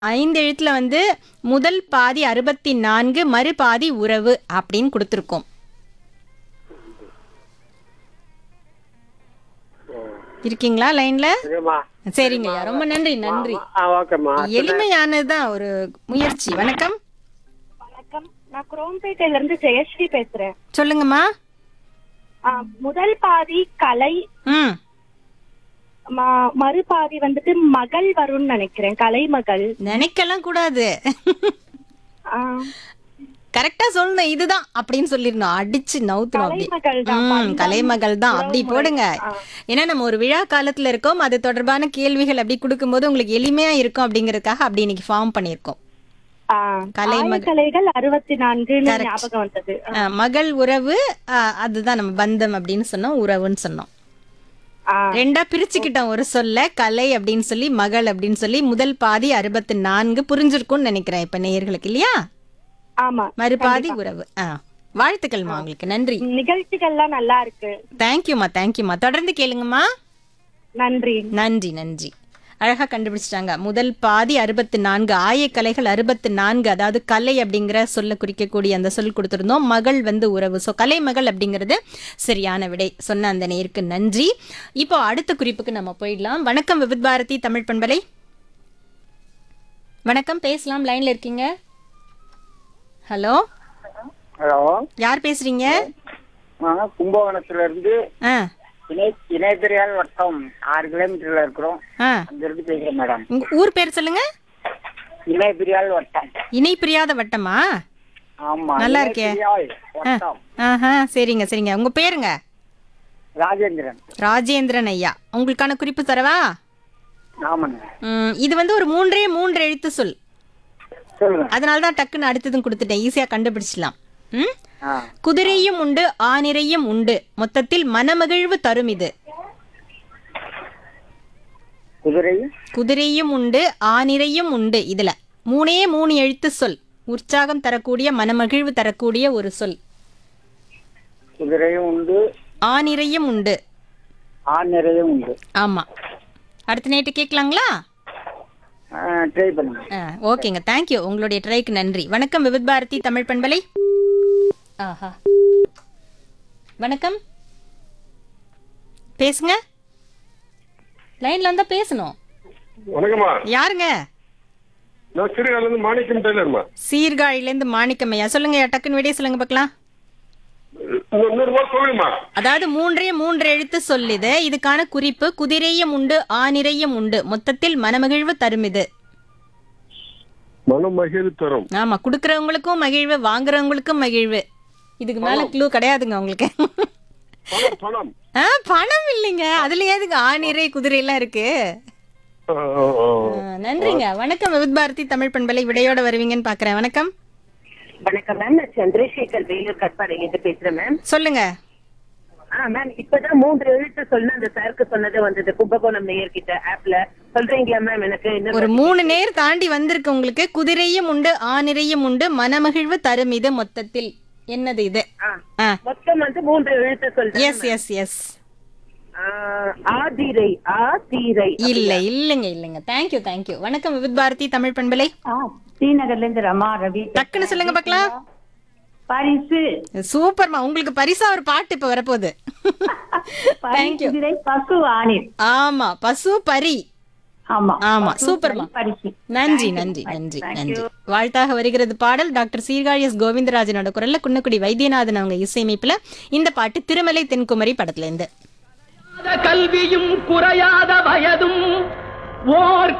ஐந்து எழுத்துல வந்து முதல் பாதி அறுபத்தி நான்கு மறுபாதி உறவு அப்படின்னு கொடுத்துருக்கோம் இருக்கீங்களா லைன்ல சரிம்மா சரிங்கய்யா ரொம்ப நன்றி நன்றி ஆ ஓகேம்மா எளிமையானதுதான் ஒரு முயற்சி வணக்கம் வணக்கம் நான் குரோம்பேட்டையில இருந்து ஜெயஸ்ரீ பேசுறேன் சொல்லுங்கம்மா ஆ, முதல் பாதி கலை ம் ம- மறுபாதி வந்துட்டு மகள் வரும்னு நினைக்கிறேன் கலைமகள் நினைக்கலாம் கூடாது ஆ, கரெக்டா சொல்லணும் இதுதான் அப்படின்னு சொல்லிடணும் அடிச்சு நவுத்தணும் அப்படி கலைமகள் தான். ம், பந்தம், கலைமகள் தான் அப்படி உறவுமுறை. போடுங்க ஆ. ஏன்னா நம்ம ஒரு விழா காலத்துல இருக்கோம் அது தொடர்பான கேள்விகள் அப்படி கொடுக்கும்போது உங்களுக்கு எளிமையா இருக்கும் அப்படிங்கறதுக்காக அப்படி இன்னைக்கு ஃபார்ம் பண்ணியிருக்கோம் ஆ, கலைமகள். ஆயக்கலைகள் அறுபத்தி நான்குன்னு Correct. ஞாபகம் வந்தது ஆ, மகள் உறவு ஆ, அதுதான் நம்ம பந்தம் அப்படின்னு சொன்னோம் உறவுன்னு சொன்னோம் ஆ, ரெண்டா பிரிச்சுக்கிட்டோம் ஒரு சொல்ல கலை அப்படின்னு சொல்லி மகள் அப்படின்னு சொல்லி முதல் பாதி அறுபத்தி நான்கு புரிஞ்சிருக்கும்னு நினைக்கிறேன் இப்ப நேயர்களுக்கு இல்லையா ஆமா மறுபாதி உறவு ஆ வாழ்த்துக்கள்மா உங்களுக்கு நன்றி நிகழ்ச்சிகள்லாம் நல்லா இருக்கு தேங்க்யூம்மா தேங்க்யூம்மா தொடர்ந்து கேளுங்கம்மா நன்றி நன்றி நன்றி அழகா கண்டுபிடிச்சிட்டாங்க முதல் பாதி அறுபத்தி நான்கு ஆயக்கலைகள் அறுபத்தி நான்கு அதாவது கலை அப்படிங்கிற சொல்ல குறிக்கக்கூடிய அந்த சொல் கொடுத்திருந்தோம் மகள் வந்து உறவு ஸோ கலை மகள் அப்படிங்கிறது சரியான விடை சொன்ன அந்த நேருக்கு நன்றி இப்போ அடுத்த குறிப்புக்கு நம்ம போயிடலாம் வணக்கம் விவித் பாரதி தமிழ் பண்பலை வணக்கம் பேசலாம் லைன்ல இருக்கீங்க ஹலோ ஹலோ யார் பேசுறீங்க நாங்க கும்பகோணத்துல இருந்து ஆ இணை இணையத்திரியால் வட்டம் ஆறு கிலோமீட்டர்ல இருக்கிறோம் ஆ அங்க இருந்து பேசுறேன் மேடம் உங்க ஊர் பேர் சொல்லுங்க இணையத்திரியால் வட்டம் இணை பிரியாத வட்டமா ஆமா நல்லா இருக்கே. இணைப்பிரியால் ஆ, வட்டம் ஆஹா சரிங்க சரிங்க உங்க பேருங்க ராஜேந்திரன் ராஜேந்திரன் ஐயா உங்களுக்கான குறிப்பு தரவா ஆமாங்க ம், இது வந்து ஒரு மூன்றே மூன்று எழுத்து சொல் சொல்லுங்க அதனால தான் டக்குன்னு அடுத்ததும் கொடுத்துட்டேன் ஈஸியா கண்டுபிடிச்சலாம் ம் ஆ குதிரையும் உண்டு ஆனிரையும் உண்டு மொத்தத்தில் மனமகிழ்வு தரும் இது குதிரை குதிரையும் உண்டு ஆனிரையும் உண்டு இதுல மூணே மூணு எழுத்து சொல் உற்சாகம் தரக்கூடிய மனமகிழ்வு தரக்கூடிய ஒரு சொல் குதிரையும் உண்டு ஆனிரையும் உண்டு ஆண் நிறையும் உண்டு ஆமா அடுத்த நேட்டு கேட்கலாங்களா ட்ரை பண்ணுங்க ஆ, ஓகேங்க தேங்க்யூ உங்களுடைய ட்ரைக்கு நன்றி வணக்கம் விவித் பாரதி தமிழ் பண்பலை ஆஹா வணக்கம் பேசுங்க லைன்ல வந்தா பேசணும் வணக்கம்மா யாருங்க நான் சிறுகால இருந்து மாணிக்கம் டெய்லர்மா சீர்காழிலேருந்து மாணிக்கம்மையா சொல்லுங்க டக்குன்னு விடைய சொல்லுங்க பார்க்கலாம் இன்னொரு ரூபா சொல்லுங்கம்மா அதாவது மூன்றே மூன்று எழுத்து சொல்லுது இதுக்கான குறிப்பு குதிரையும் உண்டு ஆனிரையும் உண்டு மொத்தத்தில் மனமகிழ்வு தரும் இது மனம் மகிழ் தரும் ஆமா குடுக்கறவங்களுக்கும் மகிழ்வு வாங்குறவங்களுக்கும் மகிழ்வு இதுக்கு மேல க்ளூ கிடையாதுங்க உங்களுக்கு பணம் பணம் ஆ பணம் இல்லைங்க அதுல ஏதுங்க ஆணிரை குதிரை எல்லாம் இருக்கு ஆ, ஆ, ஆ. ஆ, நன்றிங்க வணக்கம் விவித் பாரதி தமிழ் பண்பலை விடையோட வருவீங்கன்னு பாக்குறேன் வணக்கம் வணக்கம் மேம் நான் சந்திரசேகர் வேலூர் கட்பாடியிலிருந்து பேசுறேன் மேம் சொல்லுங்க ஆ மேம் இப்பதான் மூன்று எழுத்து சொன்ன அந்த சாருக்கு சொன்னது வந்தது கும்பகோணம் நேயர்கிட்ட ஆப்ல சொல்றீங்களா மேம் எனக்கு என்ன ஒரு மூணு நேர் தாண்டி வந்திருக்கு உங்களுக்கு குதிரையும் உண்டு ஆனிரையும் உண்டு மனமகிழ்வு தரும் இது மொத்தத்தில் என்னது இது ஆ, ஆ மொத்தம் வந்து மூன்று எழுத்து சொல்றேன் எஸ் எஸ் எஸ் ஆ, ஆதிரை ஆதிரை இல்ல இல்லைங்க இல்லைங்க தேங்க்யூ தேங்க்யூ வணக்கம் விவித் பாரதி தமிழ் பண்பலை ஸ்ரீநகர்ல இருந்து ரமா ரவி டக்குன்னு சொல்லுங்க பார்க்கலாம் பரிசு சூப்பர்மா உங்களுக்கு பரிசா ஒரு பாட்டு இப்ப வரப்போகுது தேங்க்யூ குதிரை பசு ஆணிர் ஆமா பசு பரி ஆமா ஆமா பசு, சூப்பர்மா பரிசு நன்றி நன்றி நன்றி நன்றி வாழ்த்தாக வருகிறது பாடல் டாக்டர் சீர்காழி எஸ் கோவிந்தராஜனோட குரல்ல குன்னக்குடி வைத்தியநாதன் அவங்க இசையமைப்புல இந்த பாட்டு திருமலை தென்குமரி படத்துல இருந்து கல்வியும் குறையாத வயதும் ஓர்